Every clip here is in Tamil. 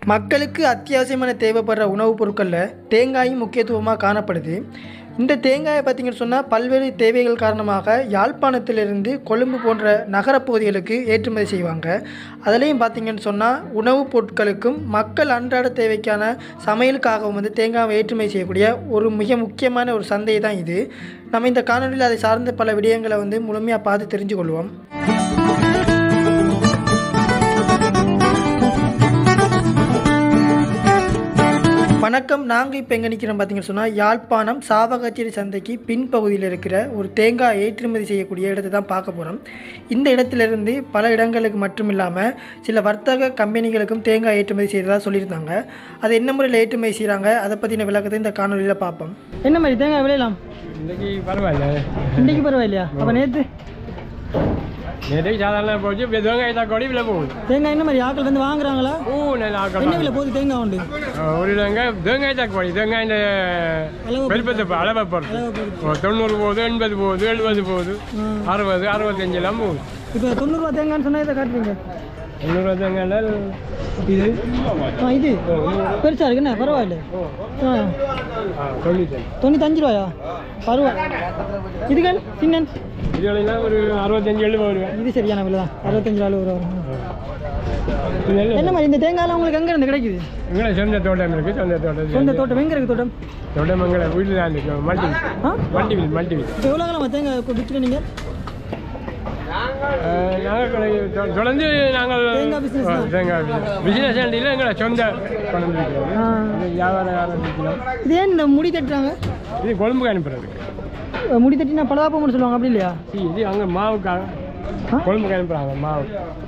மக்களுக்கு அத்தியாவசியமான தேவைப்படுற உணவுப் பொருட்களில் தேங்காயும் முக்கியத்துவமாக காணப்படுது இந்த தேங்காயை பார்த்தீங்கன்னு சொன்னால் பல்வேறு தேவைகள் காரணமாக யாழ்ப்பாணத்திலிருந்து கொழும்பு போன்ற நகரப் பகுதிகளுக்கு ஏற்றுமதி செய்வாங்க அதுலேயும் பார்த்தீங்கன்னு சொன்னால் உணவுப் பொருட்களுக்கும் மக்கள் அன்றாட தேவைக்கான சமையலுக்காகவும் வந்து தேங்காவை ஏற்றுமதி செய்யக்கூடிய ஒரு மிக முக்கியமான ஒரு சந்தை தான் இது நம்ம இந்த காணொலியில் அதை சார்ந்த பல விடயங்களை வந்து முழுமையாக பார்த்து தெரிஞ்சு கொள்வோம் வணக்கம் நாங்கள் இப்போ எங்கே நிற்கிறோம் பார்த்தீங்கன்னு சொன்னால் யாழ்ப்பாணம் சாவகச்சேரி சந்தைக்கு பின்பகுதியில் இருக்கிற ஒரு தேங்காய் ஏற்றுமதி செய்யக்கூடிய இடத்தை தான் பார்க்க போகிறோம் இந்த இடத்திலிருந்து பல இடங்களுக்கு மட்டும் இல்லாமல் சில வர்த்தக கம்பெனிகளுக்கும் தேங்காய் ஏற்றுமதி செய்கிறதா சொல்லியிருந்தாங்க அது என்ன முறையில் ஏற்றுமதி செய்கிறாங்க அதை பற்றின விளக்கத்தை இந்த காணொலியில் பார்ப்போம் என்ன மாதிரி தேங்காய் விளையலாம் இன்னைக்கு பரவாயில்ல இன்றைக்கி பரவாயில்லையா அப்போ நேற்று நேற்று சாதாரண போச்சு இப்போ தேங்காய் தக்காளி விலை போகுது தேங்காய் என்ன மாதிரி ஆக்கள் வந்து வாங்குறாங்களா பூ நல்லா என்ன ஆக்கலாம் விலை போகுது தேங்காய் உண்டு ஒரு தேங்காய் தேங்காய் தக்காளி தேங்காய் இந்த அளவு பெருப்பத்தை ப- அளவை பொறுத்து ஓ, தொண்ணூறு போகுது எண்பது போகுது எழுபது போகுது அறுபது அறுபத்தஞ்சு எல்லாம் போகுது இப்போ தொண்ணூறுரூவா தேங்காய்னு சொன்னால் இதை காட்டுறீங்க தொண்ணூறு தேங்காய் இது ஆ இது பெருசாக இருக்குண்ணே பரவாயில்ல ஆ ஆ, தொண்ணூத்தஞ்சு தொண்ணூத்தஞ்சு ரூபாயா பரவாயில்ல இதுகள் சின்னன் இதுலாம் ஒரு அறுபத்தஞ்சு எழுபது ரூபா இது சரியான விலை தான் அறுபத்தஞ்சு ரூபா ரூபா வரும் இது நல்ல- என்ன மாதிரி இந்த தேங்காய்லாம் உங்களுக்கு எங்கே இருந்து கிடைக்குது எங்களை சொந்த தோட்டம் இருக்கு சொந்த தோட்டம் சொந்த தோட்டம் எங்கே இருக்குது தோட்டம் தோட்டம் எங்களை வீட்டில் தான் இருக்கு மல்டி ஆ மல்டி வீல் மல்டி வீல் இப்போ எவ்வளோ காலமா தேங்காய் விற்கிறேன் நீங்கள் நாங்கள் தொடர்ந்து நாங்கள் தேங்காய் business தான். தேங்காய் பிசினஸ் ஆண்டியில் எங்களை சொந்த கொண்டு வந்துருக்கிறோம் ஆ இது வியாபாரம் ஆரம்பிக்கலாம் இது ஏன் இந்த முடி தட்டுறாங்க இது கொழும்புக்கு அனுப்புறதுக்கு அஹ் முடி தட்டினா பலதாப்பம்னு சொல்லுவாங்க அப்படி இல்லையா இது இது அங்கே மாவுக்காக ஆ? கொழும்புக்கு அனுப்புகிறாங்க மாவு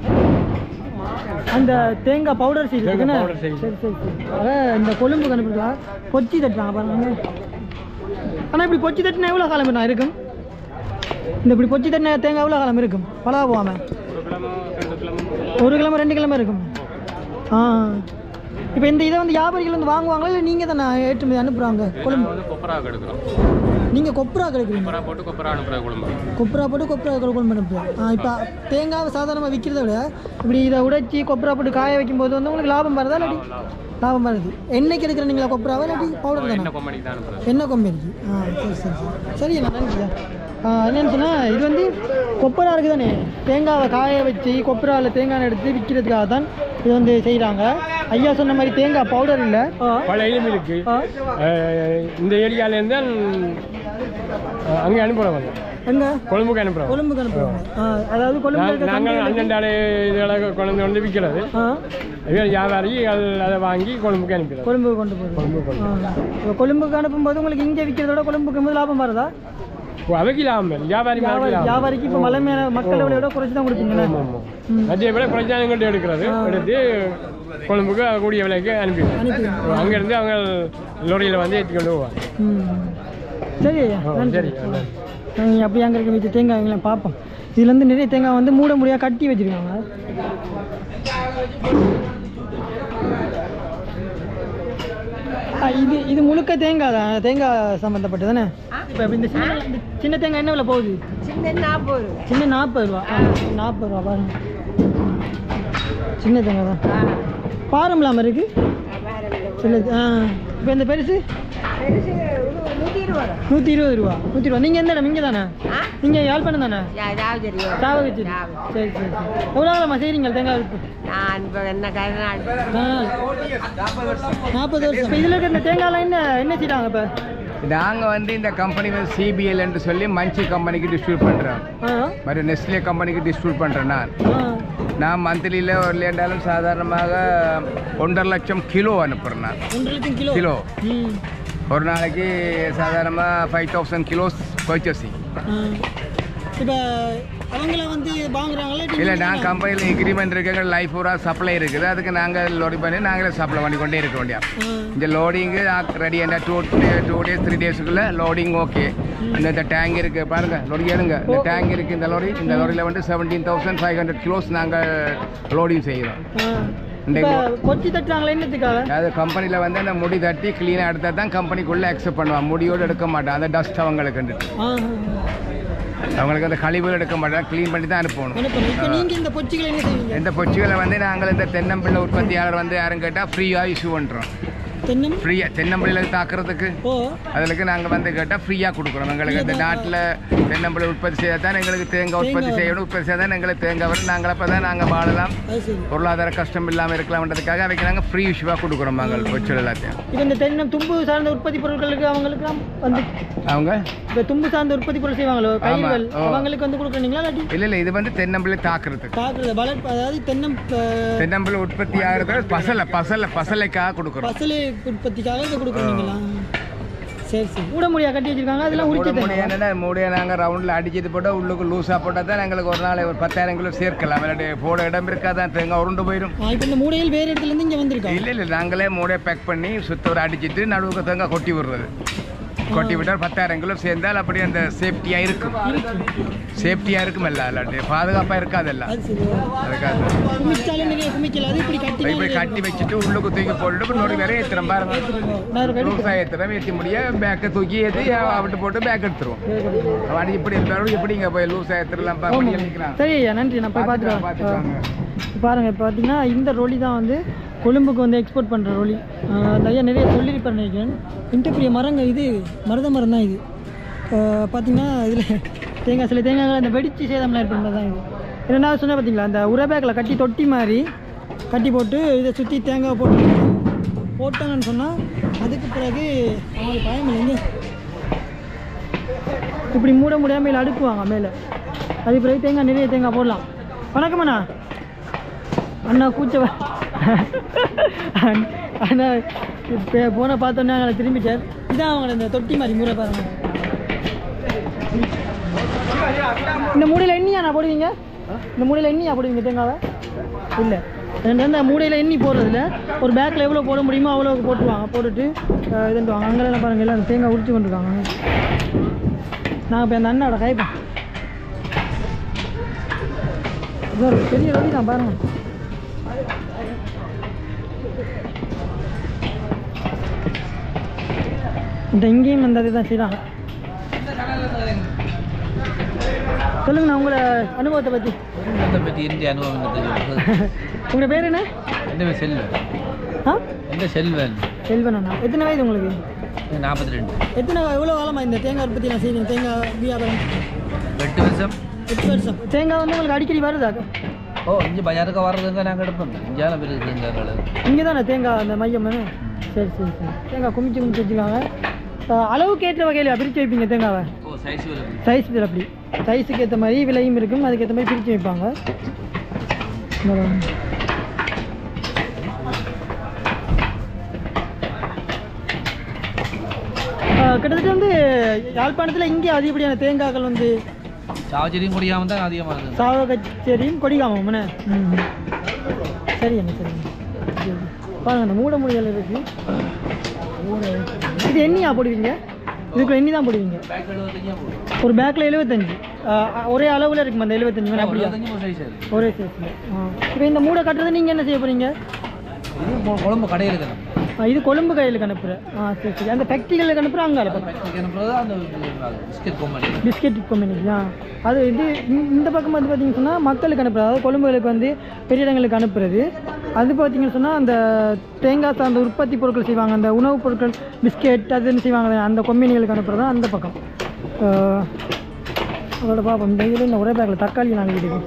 அந்த தேங்காய் பவுடர் செய்யுது தேங்காய் powder செய்யுது. சரி சரி சரி அதான் இந்த கொழும்பு கண்டுபிடிச்சா கொச்சி தட்டுறாங்க பாருங்க ஆனால் இப்படி கொச்சி தட்டினா எவ்வளோ காலம் என்ன இருக்கும் இந்த இப்படி கொச்சி தட்டின தேங்காய் எவ்வளோ காலம் இருக்கும் பழக போகாம ஒரு கிழமை ரெண்டு கிழமை இருக்கும் ஆ இப்போ இந்த இதை வந்து வியாபாரிகள் வந்து வாங்குவாங்களா இல்லை நீங்கள் தானே ஏற்றுமதி அனுப்புகிறாங்க கொழும்பு வந்து கொப்பராக எடுக்கிறோம் நீங்கள் கொப்புரா கிடைக்கிறீங்க கொப்பரா போட்டு கொப்பரா அனுப்புகிற குழம்பு கொப்பரா போட்டு கொப்பரா கொழும்பு அனுப்புகிறோம் ஆ இப்போ தேங்காவை சாதாரணமாக விற்கிறத விட இப்படி இதை உடைச்சி கொப்பரா போட்டு காய வைக்கும்போது வந்து உங்களுக்கு லாபம் வருதா இல்லாட்டி லாபம் வருது என்னைக்கு எடுக்கிற நீங்களா கொப்பராவா இல்லாட்டி பவுடர் தானே என்ன கம்பெனிக்கு தான் அனுப்புகிறது என்ன கம்பெனிக்கு ஆ சரி சரி சரி சரி நான் நன்றியா ஆ என்னன்னு சொன்னால் இது வந்து கொப்பரா இருக்குது தானே தேங்காவை காய வச்சு கொப்பராவில் தேங்காய் எடுத்து விற்கிறதுக்காக தான் இது வந்து செய்கிறாங்க ஐயா சொன்ன மாதிரி தேங்காய் பவுடர் இல்லை ஆ பல இனிமே இருக்கு ஆ அஹ், இந்த ஏரியாவிலேருந்து அங்கே அனுப்புகிறவங்க எங்க கொழும்புக்கு அனுப்புகிறோம் கொழும்புக்கு அனுப்புவாங்க ஆ அதாவது கொழும்பு இருக்க நாங்கள் சந்தையில- அண்ணன்டாலே இதெல்லாம் கொண்டு வந்து விற்கிறது ஆ இவங்க வியாபாரி அது- அதை வாங்கி கொழும்புக்கு அனுப்பிடுறது கொழும்பு கொண்டு போகுது கொழும்புக்கு கொண்டு இப்போ கொழும்புக்கு அனுப்பும்போது உங்களுக்கு இங்கே விற்கிறதோட கொழும்புக்கு போது லாபம் வருதா ஓ, அவைக்கு லாபம் இல்லை. வியாபாரி வியாபாரி மாதிரி லாபம் வியாபாரிக்கு இப்போ மலை மேலே மக்கள் விலையோட குறைச்சி தான் கொடுப்பீங்களே ம். மத்திய விட பிரச்சாரங்கிட்ட எடுக்கிறது எடுத்து கொழும்புக்கு கூடிய விலைக்கு அனுப்பிடுவோம் அனுப்பிடுவோம். அங்கேருந்து அவங்க லோரியில் வந்து ஏற்றிக்கொண்டு போவாங்க ம் சரி ஐயா ஓ, நன்றி சரி நன்றி. நாங்கள் அப்படி அங்கே இருக்க வச்ச தேங்காய் எங்களை பார்ப்போம் இதுலேருந்து நிறைய தேங்காய் வந்து மூட முடியாக கட்டி வச்சுருக்காங்க ஆ, இது இது முழுக்க தேங்காய் தான் தேங்காய் சம்மந்தப்பட்டு தானே இப்போ இந்த சின்ன இந்த சின்ன தேங்காய் என்ன விலை போகுது சின்ன நாற்பது சின்ன நாற்பது ரூபா ஆ, நாற்பது ரூபா பாருங்க சின்ன தேங்காய் தான் பாரம் இல்லாமல் இருக்கு சின்ன ஆ இப்போ இந்த பெருசு பெருசு நூற்றி இருபது நூற்றி இருபது ரூபா நூற்றி ரூபா நீங்கள் எந்த இடம் இங்கே தானே ஆ நீங்கள் யாழ்ப்பாணம் தானே ஏதாவது தெரியும் சாவகச்சேரி சரி சரி சரி எவ்வளோ காலமா செய்கிறீங்க தேங்காய் விற்பனை? நான் இப்போ என்ன கருநாள் நாற்பது வருஷம் இப்போ இதில் இருக்க இந்த தேங்காய்லாம் என்ன என்ன செய்கிறாங்க இப்போ நாங்கள் வந்து இந்த கம்பெனி வந்து சிபிஎல் என்று சொல்லி மஞ்சி கம்பெனிக்கு டிஸ்ட்ரிபியூட் பண்ணுறோம் ஆ மாதிரி நெஸ்லே கம்பெனிக்கு டிஸ்ட்ரிபியூட் பண்ணுறேன் நான் ஆ நான் மந்த்லியில் ஒரு லேண்டாலும் சாதாரணமாக ஒன்றரை லட்சம் கிலோ அனுப்புகிறேன் நான் ஒன்றரை லட்சம் கிலோ கிலோ ம் ஒரு நாளைக்கு சாதாரணமாக ஃபைவ் தௌசண்ட் கிலோஸ் பர்ச்சேசிங் இப்போ அவங்கள வந்து வாங்குறாங்களா இல்லை நான் கம்பெனியில் எக்ரிமெண்ட் இருக்கு லைஃப் பூரா சப்ளை இருக்குது அதுக்கு நாங்கள் லோடி பண்ணி நாங்களே சப்ளை பண்ணி கொண்டே இருக்க வேண்டியா இந்த லோடிங்கு ரெடி என்ன டூ டூ டேஸ் த்ரீ டேஸுக்குள்ள லோடிங் ஓகே அந்த இந்த டேங்க் இருக்கு பாருங்க லோடி ஏழுங்க இந்த டேங்க் இருக்கு இந்த லோரி இந்த லோரியில் வந்து seventeen thousand five hundred kilos நாங்கள் லோடிங் செய்கிறோம் இப்போ கொச்சி தட்டுறாங்களா என்னத்துக்காக அது கம்பெனியில் வந்து அந்த முடி தட்டி க்ளீனாக எடுத்தால் தான் கம்பெனிக்குள்ளே அக்செப்ட் பண்ணுவான் முடியோடு எடுக்க மாட்டான் அந்த டஸ்ட் அவங்களுக்கு ஆ அவங்களுக்கு அந்த கழிவுகள் எடுக்க மாட்டோம் க்ளீன் பண்ணி தான் அனுப்பணும் அனுப்பணும் இப்போ நீங்கள் இந்த பொச்சிகளை என்ன செய்வீங்க இந்த பொச்சிகளை வந்து நாங்கள் இந்த தென்னம்பிள்ளை உற்பத்தியாளர் வந்து யாரும் கேட்டால் ஃப்ரீயாக இஷ்யூ பண்ணுறோம் தென்னம் ஃப்ரீயாக தென்னம்பிள்ளை தாக்குறதுக்கு ஓ அதுக்கு நாங்கள் வந்து கேட்டால் ஃப்ரீயாக கொடுக்குறோம் எங்களுக்கு இந்த நாட்டில் தென்னம்பிள்ளை உற்பத்தி செய்ய தான் எங்களுக்கு தேங்காய் உற்பத்தி செய்யணும் உற்பத்தி செய்ய தான் எங்களுக்கு தேங்காய் வரும் நாங்கள் அப்போ தான் நாங்கள் வாழலாம் அது சரி பொருளாதார கஷ்டம் இல்லாமல் இருக்கலாம்ன்றதுக்காக அவைக்கு நாங்கள் ஃப்ரீ இஷ்யூவாக கொடுக்குறோம் நாங்கள் பொச்சல் எல்லாத்தையும் இப்போ இந்த தென்னம் தும்பு சார்ந்த உற்பத்தி பொருட்களுக்கு அவங்களுக்குலாம் வந்து அவங்க இப்போ தும்பு சார்ந்த உற்பத்தி பொருள் செய்வாங்களோ கயிறுகள் ஓ. அவங்களுக்கு வந்து கொடுக்குறீங்களா இல்லாட்டி இல்லை இல்லை இது வந்து தென்னம்பிள்ளை தாக்குறதுக்கு காக்குறது வளர்ப்பு அதாவது தென்னம் அஹ், தென்னம்பிள்ளை உற்பத்தி ஆகிறது பசலை பசலை பசலைக்காக கொடுக்குறோம் பசலை உற்பத்திக்காக இதை கொடுக்குறீங்களா சரி சரி கூட முடியா கட்டி வச்சிருக்காங்க அதெல்லாம் உரிச்சு மூடை தருவாங்க என்னன்னா மூடையை நாங்கள் ரவுண்டில் அடிச்சிட்டு போட்டால் உள்ளுக்கு லூஸாக போட்டால் தான் எங்களுக்கு ஒரு நாள் ஒரு பத்தாயிரம் கிலோ சேர்க்கலாம் விளையாட்டு போட இடம் இருக்காதான் தேங்காய் உருண்டு போயிடும் இப்போ இந்த மூடையில் வேறு இடத்துல இருந்து இங்கே வந்திருக்காங்க இல்லை இல்லை நாங்களே மூடையை பேக் பண்ணி சுத்தவரை அடிச்சிட்டு நடுவுக்கு தேங்காய் கொட்டி விடுறது கொட்டி விட்டால் பத்தாயிரம் கிலோ சேர்ந்தால் அப்படியே அந்த சேஃப்டியாக இருக்கும் சேஃப்டியாக இருக்கும் எல்லாம் இல்லாட்டி பாதுகாப்பாக இருக்காதல்ல அது சரி அதுக்காக குமிச்சாலும் நிறைய குமிக்கல அது இப்படி கட்டி போய் போய் கட்டி வச்சுட்டு உள்ளுக்கு தூக்கி போட்டுட்டு நோடி வேற ஏற்றுறோம் பாருங்க நான் ஒரு கடி லூஸாக ஏற்றுறோம் ஏற்றி முடிய பேக்கை தூக்கி ஏற்றி விட்டு போட்டு பேக் எடுத்துருவோம் அவன் இப்படி இருந்தாலும் எப்படிங்க போய் லூஸாக ஏற்றுலாம் பண்ணி நிற்கிறான் சரி ஐயா நன்றி நான் போய் பார்த்துக்கலாம், பார்த்துக்கிறேன் பார்த்துக்கலாங்க. பாருங்க இப்போ பார்த்தீங்கன்னா இந்த ரொலி தான் வந்து கொழும்புக்கு வந்து எக்ஸ்போர்ட் பண்ணுற ரொலி அந்த ஐயா நிறைய சொல்லியிருப்பார் நினைக்கிறேன் இன்ட்டு பெரிய மரங்கள் இது மருத மரம் தான் இது அஹ் பார்த்தீங்கன்னா இதில் தேங்காய் சில தேங்காய்கள் அந்த வெடிச்சு சேதம்லாம் ஏற்படுறது தான் இது என்னென்ன சொன்ன பார்த்தீங்களா அந்த உர பேக்கில் கட்டி தொட்டி மாதிரி கட்டி போட்டு இதை சுற்றி தேங்காய் போட்டு போட்டாங்கன்னு சொன்னால் அதுக்கு பிறகு அவங்களுக்கு பயம் இல்லைங்க இப்படி மூட முடியாமல் மேலே அடுக்குவாங்க மேலே அது பிறகு தேங்காய் நிறைய தேங்காய் போடலாம் வணக்கம் அண்ணா அண்ணா கூச்ச அண்ணா இப்போ போன பார்த்தோன்னே அவங்களை திரும்பிட்டார் இதான் அவங்கள இந்த தொட்டி மாதிரி முறை பாருங்க இந்த மூடையில் எண்ணியா நான் போடுவீங்க இந்த மூடையில் எண்ணியா போடுவீங்க தேங்காவை இல்லை இந்த மூடையில் எண்ணி போடுறதுல ஒரு பேக்கில் எவ்வளோ போட முடியுமோ அவ்வளோ போட்டுருவாங்க போட்டுட்டு அஹ், இதுன்ட்டுவாங்க அங்கெல்லாம் பாருங்கள் எல்லாம் தேங்காய் உரிச்சு கொண்டிருக்காங்க நான் இப்போ அந்த அண்ணாவோட கைப்பேன் இது ஒரு பெரிய ரவி தான் பாருங்க இந்த இங்கேயும் அந்த இதுதான் செய்கிறாங்க சொல்லுங்கண்ணா உங்களோட அனுபவத்தை பற்றி அதை பற்றி என்னுடைய அனுபவம் என்ன தெரியும் உங்களோட பேர் என்ன எந்த பேர் செல்வன் ஆ எந்த செல்வன் செல்வன் அண்ணா எத்தனை வயது உங்களுக்கு நாற்பத்தி ரெண்டு எத்தனை எவ்வளோ காலமாக இந்த தேங்காய் உற்பத்தி நான் செய்கிறீங்க தேங்காய் வியாபாரம் எட்டு வருஷம் எட்டு வருஷம் தேங்காய் வந்து உங்களுக்கு அடிக்கடி வருதா ஓ இங்கே பஜாருக்கு வர்றதுங்க நாங்கள் எடுப்போம் இந்தியாவில் பேர் இருக்குங்க இங்கே தானே தேங்காய் அந்த மையம் தானே சரி சரி சரி தேங்காய் குமிச்சு குமிச்சு வச்சுருக்காங்க அஹ் அளவுக்கு ஏற்ற வகையில் பிரித்து வைப்பீங்க தேங்காவை ஓ சைஸ் சைஸ் இதில் அப்படி சைஸுக்கு ஏற்ற மாதிரி விலையும் இருக்கும் அதுக்கேற்ற மாதிரி பிரித்து வைப்பாங்க இந்த பாருங்க. அஹ் கிட்டத்தட்ட வந்து யாழ்ப்பாணத்தில் இங்கே அதிகப்படியான தேங்காய்கள் வந்து சாவச்சேரியும் முடியாமல் தான் அதிகமாக இருக்குது சாவ கச்சேரியும் கொடிகாமம் என்ன ம் சரி அண்ணா சரி அண்ணா. சரி, சரி. பாருங்க அந்த மூட முடியல் இருக்கு இது எண்ணியா போடுவீங்க இதுக்குள்ள எண்ணி தான் போடுவீங்க பேக் எழுபத்தஞ்சா போடும் ஒரு பேக்கில் எழுபத்தஞ்சு ஒரே அளவில் இருக்குமா அந்த எழுபத்தஞ்சு வேணும் அப்படியா எழுபத்தஞ்சு ஒரு சைஸ் இருக்குது ஒரே சைஸில் இப்போ இந்த மூடை கட்டுறது நீங்கள் என்ன செய்ய போகிறீங்க இது கொ- குழம்பு கடையில் இருக்கணும் இது கொழும்பு கையில் அனுப்புகிறேன் ஆ சரி சரி அந்த ஃபேக்ட்ரிகளில் அனுப்புகிறேன் அங்கே அனுப்புகிறேன் ஃபேக்ட்ரிக்கு அனுப்புறது அந்த பிஸ்கட் கம்பெனி பிஸ்கெட் கம்பெனிக்கு ஆ அது இது இந்த- இந்த பக்கம் வந்து பார்த்தீங்கன்னு சொன்னால் மக்களுக்கு அனுப்புறது அதாவது கொழும்புகளுக்கு வந்து பெரிய இடங்களுக்கு அனுப்புறது அது பார்த்தீங்கன்னு சொன்னால் அந்த தேங்காய் சார்ந்த உற்பத்தி பொருட்கள் செய்வாங்க அந்த உணவுப் பொருட்கள் பிஸ்கெட் அது என்ன செய்வாங்க அந்த கொம்பெனிகளுக்கு அனுப்புறது தான் அந்த பக்கம் ஆ, அதோட பார்ப்போம் இந்த இதில் இந்த ஒரே பேக்கில் தக்காளி நாங்கள் இருக்கோம்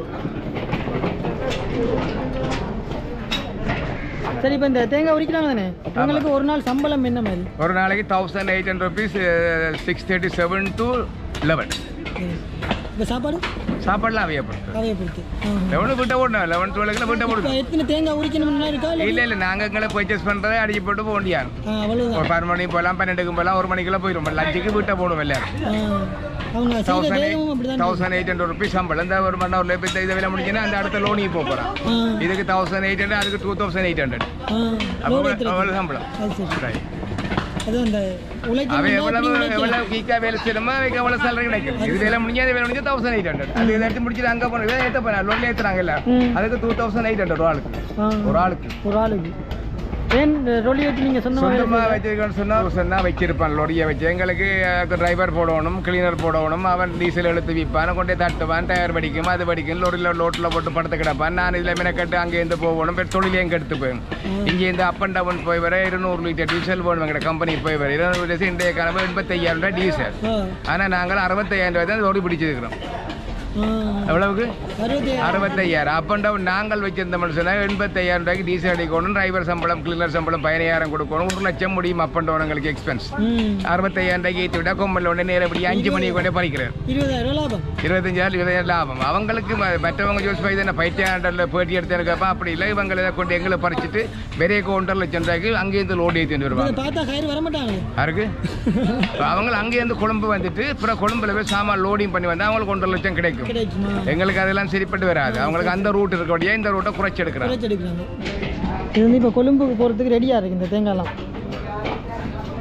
சரி இப்போ இந்த தேங்காய் உரிக்கிறாங்க தானே உங்களுக்கு ஒரு நாள் சம்பளம் என்ன மாதிரி ஒரு நாளைக்கு thousand eight hundred rupees six thirty seven to eleven இப்போ சாப்பாடு சாப்பாடுலாம் அவையப்படுது அவையை பொறுத்து ஆ லெவனு விட்ட போடணும் லெவன் டுவெலுக்குள்ள விட்ட இப்போ போடுங்க எத்தனை தேங்காய் உரிக்கணும்னா இருக்கா இல்லை இல்லை இல்லை நாங்கள் எங்களை பர்ச்சேஸ் பண்ணுறதை அடிச்சு போட்டு போக முடியாது ஆ அவ்வளோதான் ஒரு பன்னெண்டு மணி போகலாம் பன்னெண்டுக்கு போகலாம் ஒரு மணிக்குள்ள போயிடும் லஞ்சுக்கு வீட்டை போடும் எல்லாரும் ஆ, அவங்க செய்கிற தௌசண்ட் வேகமும் அப்படி தான் தௌசண்ட் எயிட் ஹண்ட்ரட் ருபீஸ் சம்பளம் இந்த ஒரு மணி நேரம் இப்போ இதை விலை முடிஞ்சுன்னா அந்த அடுத்த லோனிக்கு போக போகிறான் ஆ இதுக்கு தௌசண்ட் எயிட் ஹண்ட்ரட் அதுக்கு டூ தௌசண்ட் எயிட் ஹண்ட்ரட் ஆ அப்போ load ஏத்துறது. அவ்வளோ சம்பளம் அது சரி Right. அது அந்த உழைக்க அவன் வேண்டாம், எவ்வளவு அப்படி உழைக்கலாம். எவ்வளவு கீக்கா வேலை செய்யணுமோ அதுக்கு எவ்வளவு சேலரி கிடைக்கும் இது வேலை முடிஞ்சா வேலை முடிஞ்சா தௌசண்ட் எயிட் ஹண்ட்ரட் அது இதை எடுத்து முடிச்சுட்டு அங்கே போன இதை ஏற்ற போனா லோன்ல ஏற்றுறாங்க இல்ல ம். அதுக்கு டூ தௌசண்ட் எயிட் ஹண்ட்ரட் ஒரு ஆளுக்கு ஆ ஒரு ஆளுக்கு ஒரு ஆளுக்கு ஏன் ரொலி வச்சு நீங்கள் சொந்தமாக சொந்தமா வச்சிருக்கோம்னு சொன்னா சொன்னா வச்சிருப்பான் லொடியை வச்சு எங்களுக்கு டிரைவர் போடணும் கிளீனர் போடணும் அவன் டீசல் எடுத்து விற்பான் கொண்டே தட்டுவான் டயர் படிக்கும் அது படிக்கும் லொரியில் லோட்டில் போட்டு படுத்து கிடப்பான் நான் இதில் மெனக்கட்டு அங்கேருந்து போகணும் பேர் தொழிலையும் கெடுத்து போயும் இங்கேருந்து அப் அண்ட் டவுன் போய் வர இருநூறு லிட்டர் டீசல் போகணும் எங்கள் கம்பெனி போய் வர இருநூறு லிட்டர் இன்றைய கிழமை எண்பத்தையாயிரம் ரூபாய் டீசல் ஆனால் நாங்கள் அறுபத்தையாயிரம் ரூபாய் தான் லோடி பிடிச்சிருக்கிறோம் எவ்வளவுக்கு அறுபத்தையாயிரம் அப் அண்ட் டவுன் நாங்கள் வச்சிருந்தோம்னு சொன்னால் எண்பத்தையாயிரம் ரூபாய்க்கு டீசல் அடிக்கணும் டிரைவர் சம்பளம் கிளீனர் சம்பளம் பதினாயிரம் கொடுக்கணும் ஒரு லட்சம் முடியும் அப் அண்ட் டவுன் எங்களுக்கு எக்ஸ்பென்ஸ் அறுபத்தையாயிரம் ரூபாய்க்கு ஏற்றி விட்டா கொம்பல் உடனே நேரப்படி அஞ்சு மணிக்கு கொண்டே பறிக்கிறார் இருபதாயிரம் லாபம் இருபத்தஞ்சாயிரம் இருபதாயிரம் லாபம் அவங்களுக்கு ம- மற்றவங்க ஜோஸ் பை தானே பைத்தியாண்டரில் பேட்டி எடுத்து இருக்கப்ப அப்படி இல்லை இவங்களை இதை கொண்டு எங்களை பறிச்சுட்டு பெரிய ஒன்றரை லட்சம் ரூபாய்க்கு அங்கேருந்து லோடு ஏற்றிட்டு வருவாங்க பார்த்தா கயிறு வர மாட்டாங்க யாருக்கு இப்ப அவங்க அங்கேருந்து கொழும்பு வந்துட்டு அப்புறம் கொழும்புல போய் சாமான் லோடிங் பண்ணி வந்தால் அவங்களுக்கு ஒன்றரை லட்சம் கிடைக்கும் கிடைக்குமா எங்களுக்கு அதெல்லாம் சரிப்பட்டு வராது அவங்களுக்கு அந்த ரூட் இருக்கக்கூடிய இந்த ரூட்டை குறைச்சி எடுக்கிறாங்க எடுக்கிறாங்க இது வந்து இப்போ கொழும்புக்கு போகிறதுக்கு ரெடியாக இருக்குது இந்த தேங்காய்லாம்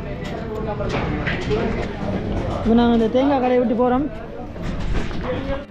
இப்போ நாங்கள் இந்த தேங்காய் கடையை விட்டு போகிறோம்